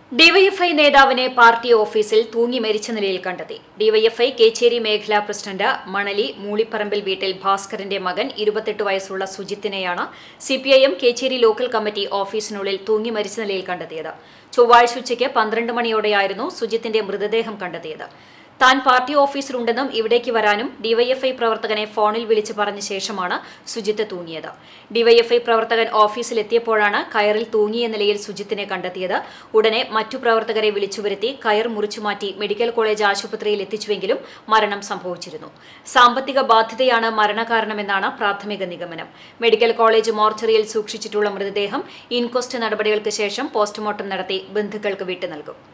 DYFI നേതാവിനെ party ഓഫീസിൽ തൂങ്ങി മരിച്ച നിലയിൽ കണ്ടെത്തി ഡിവൈഎഫ്ഐ കേച്ചേരി മേഖലാ പ്രസിഡന്റ് മണലി മൂളിപ്പറമ്പിൽ വീട്ടിൽ ഭാസ്കരന്റെ മകൻ ഇരുപത്തെട്ട് വയസ്സുള്ള സുജിത്തിനെയാണ് സിപിഐഎം കേച്ചേരി ലോക്കൽ കമ്മിറ്റി ഓഫീസിനുള്ളിൽ തൂങ്ങി മരിച്ച നിലയിൽ കണ്ടെത്തിയത് ചൊവ്വാഴ്ച ഉച്ചയ്ക്ക് പന്ത്രണ്ട് മണിയോടെയായിരുന്നു സുജിത്തിന്റെ മൃതദേഹം കണ്ടെത്തിയത് താൻ പാർട്ടി ഓഫീസിലുണ്ടെന്നും ഇവിടേക്ക് വരാനും ഡിവൈഎഫ്ഐ പ്രവർത്തകനെ ഫോണിൽ വിളിച്ച് പറഞ്ഞ ശേഷമാണ് സുജിത്ത് തൂങ്ങിയത് ഡിവൈഎഫ്ഐ പ്രവർത്തകൻ ഓഫീസിലെത്തിയപ്പോഴാണ് കയറിൽ തൂങ്ങിയ നിലയിൽ സുജിത്തിനെ കണ്ടെത്തിയത് ഉടനെ മറ്റു പ്രവർത്തകരെ വിളിച്ചുവരുത്തി കയർ മുറിച്ചുമാറ്റി മെഡിക്കൽ കോളേജ് ആശുപത്രിയിൽ എത്തിച്ചുവെങ്കിലും മരണം സംഭവിച്ചിരുന്നു സാമ്പത്തിക ബാധ്യതയാണ് മരണകാരണമെന്നാണ് പ്രാഥമിക നിഗമനം മെഡിക്കൽ കോളേജ് മോർച്ചറിയിൽ സൂക്ഷിച്ചിട്ടുള്ള മൃതദേഹം ഇൻക്വസ്റ്റ് നടപടികൾക്ക് ശേഷം പോസ്റ്റ്മോർട്ടം നടത്തി ബന്ധുക്കൾക്ക് വിട്ടു നൽകും